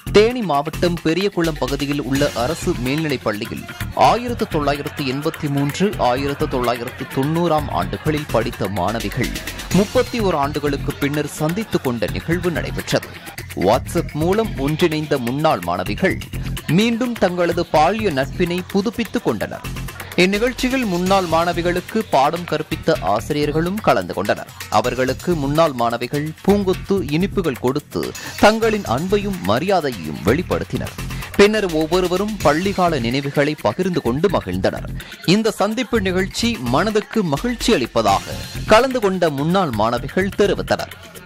தேனி மாவட்டம் பெரியகுளம் பகுதியில் உள்ள அரசு மேல்நிலைப் பள்ளியில் ஆயிரத்து தொள்ளாயிரத்து எண்பத்தி மூன்று ஆயிரத்து தொள்ளாயிரத்து தொண்ணூறாம் ஆண்டுகளில் படித்த மாணவிகள் முப்பத்தி ஓர் ஆண்டுகளுக்கு பின்னர் சந்தித்துக் கொண்ட நிகழ்வு நடைபெற்றது வாட்ஸ்அப் மூலம் ஒன்றிணைந்த முன்னாள் மாணவிகள் மீண்டும் தங்களது பால்ய நட்பினை புதுப்பித்துக் கொண்டனர் இந்நிகழ்ச்சியில் முன்னாள் மாணவிகளுக்கு பாடம் கற்பித்த ஆசிரியர்களும் கலந்து கொண்டனர் அவர்களுக்கு முன்னாள் மாணவிகள் பூங்கொத்து இனிப்புகள் கொடுத்து தங்களின் அன்பையும் மரியாதையையும் வெளிப்படுத்தினர் பின்னர் ஒவ்வொருவரும் பள்ளிக்கால நினைவுகளை பகிர்ந்து கொண்டு மகிழ்ந்தனர் இந்த சந்திப்பு நிகழ்ச்சி மனதுக்கு மகிழ்ச்சி அளிப்பதாக கலந்து கொண்ட முன்னாள் மாணவிகள் தெரிவித்தனர்